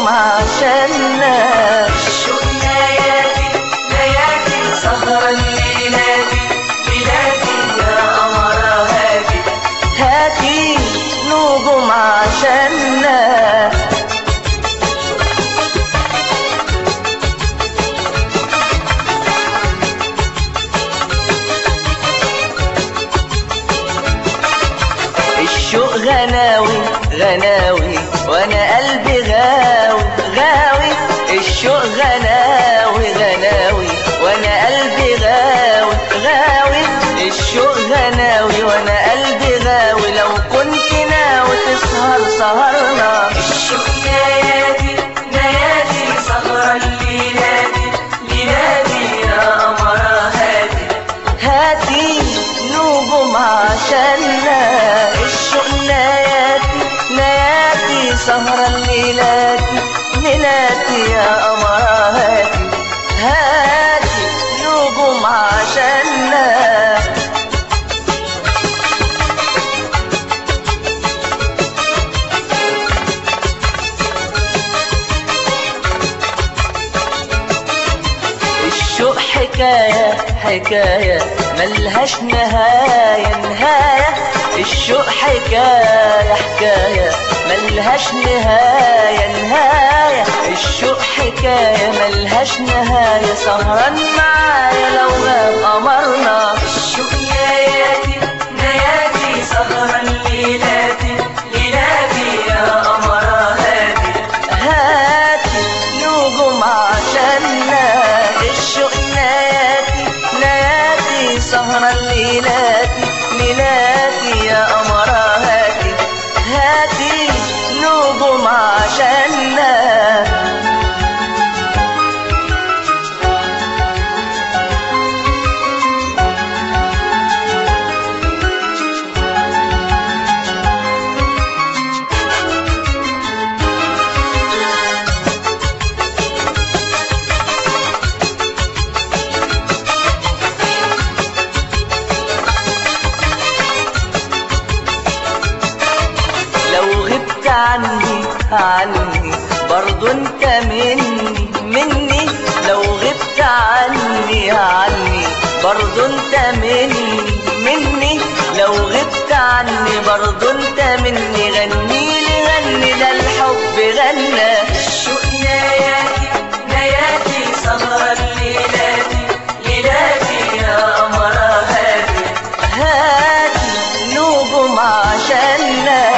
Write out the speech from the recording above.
نجوم عشاننا الشوق ليالي ليالي سهرة الليلاتي ليلاتي يا قمر هادي هاتي نجوم عشاننا الشوق غناوي غناوي وانا قلبي غاوي غاوي الشوق غناوي غناوي وانا قلبي غاوي غاوي الشوق غناوي وانا قلبي غاوي لو كنت ناوي تسهر سهرنا الشوق ليالي ليالي سهرة الليلاتي ليلاتي يا قمر هادي هاتي نجوم عشاننا الشوق نياتي نياتي سهرة الليلاتي ليلاتي يا قمر هاتي هاتي نجوم عشاننا الشوق حكاية حكاية ملهاش نهاية نهاية الشوق حكاية حكاية ملهاش نهاية نهاية الشوق حكاية ملهاش نهاية سهران معايا لو غاب قمرنا الشوق ليالي ليالي سهرة الليلاتي ليلاتي يا قمر هادي هاتي نجوم عشاننا الشوق نياتي نياتي سهرة الليلاتي ليلاتي يا قمر هاتي هاتي نجوم عشاننا لو غبت عني عني برضو انت مني مني لو غبت عني عني برضو انت مني مني لو غبت عني برضو انت مني غني لي غني ده الحب غنى الشوق ليالي ليالي سهرة الليلاتي ليلاتي يا قمر هادي هاتي نجوم عشاننا